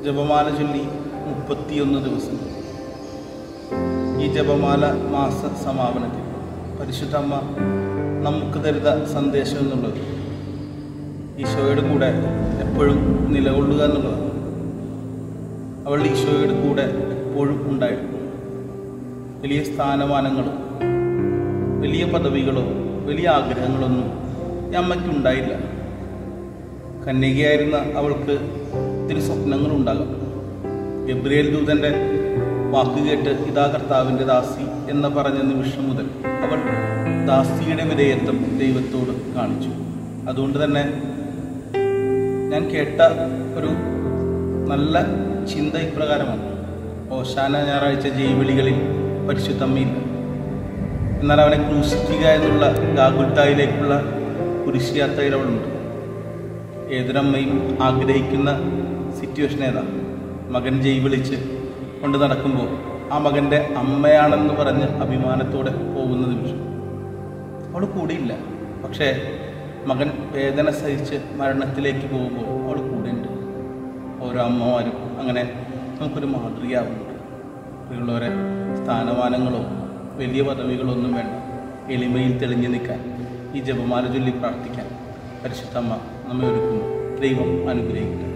ജപമാല ചൊല്ലി മുപ്പത്തിയൊന്ന് ദിവസം ഈ ജപമാല മാസ സമാപനത്തിൽ പരിശുദ്ധ അമ്മ നമുക്ക് തരുന്ന സന്ദേശം എന്നുള്ളത് ഈശോയുടെ കൂടെ എപ്പോഴും നിലകൊള്ളുക എന്നുള്ളതാണ് അവൾ ഈശോയുടെ കൂടെ എപ്പോഴും ഉണ്ടായിരുന്നു വലിയ സ്ഥാനമാനങ്ങളോ വലിയ പദവികളോ വലിയ ആഗ്രഹങ്ങളൊന്നും ഈ അമ്മയ്ക്കുണ്ടായില്ല കന്യകയായിരുന്ന അവൾക്ക് ഒത്തിരി സ്വപ്നങ്ങളുണ്ടാകാം ഗബ്രിയേൽ ദൂതൻ്റെ വാക്ക് കേട്ട് ഇതാ കർത്താവിൻ്റെ ദാസി എന്ന് പറഞ്ഞ നിമിഷം മുതൽ അവൾ ദാസിയുടെ വിധേയത്വം ദൈവത്തോട് കാണിച്ചു അതുകൊണ്ട് തന്നെ ഞാൻ കേട്ട ഒരു നല്ല ചിന്ത ഇപ്രകാരമാണ് ഓശാന ഞായറാഴ്ച ജൈവിളികളിൽ പരിശുദ്ധമ്മയില്ല എന്നാൽ അവനെ ക്രൂശിക്കുക എന്നുള്ള ഗാഗുൽത്തായിലേക്കുള്ള കുരിശുയാത്രയിൽ അവളുണ്ട് ഏതൊരമ്മയും ആഗ്രഹിക്കുന്ന സിറ്റുവേഷൻ ഏതാ മകൻ ജയ് വിളിച്ച് കൊണ്ട് നടക്കുമ്പോൾ ആ മകൻ്റെ അമ്മയാണെന്ന് പറഞ്ഞ് അഭിമാനത്തോടെ പോകുന്ന നിമിഷം അവൾ കൂടിയില്ല പക്ഷേ മകൻ വേദന സഹിച്ച് മരണത്തിലേക്ക് പോകുമ്പോൾ അവൾ കൂടെയുണ്ട് ഓരോ അമ്മമാരും അങ്ങനെ നമുക്കൊരു മാതൃകയാവുന്നുണ്ട് പ്രിയമുള്ളവരെ സ്ഥാനമാനങ്ങളോ വലിയ പദവികളോ ഒന്നും വേണ്ട എളിമയിൽ തെളിഞ്ഞു നിൽക്കാൻ ഈ ജപമാല ചൊല്ലി പ്രാർത്ഥിക്കാൻ പരിശുദ്ധമ്മ നമ്മെ ഒരുക്കുന്നു ദൈവം അനുഗ്രഹിക്കട്ടെ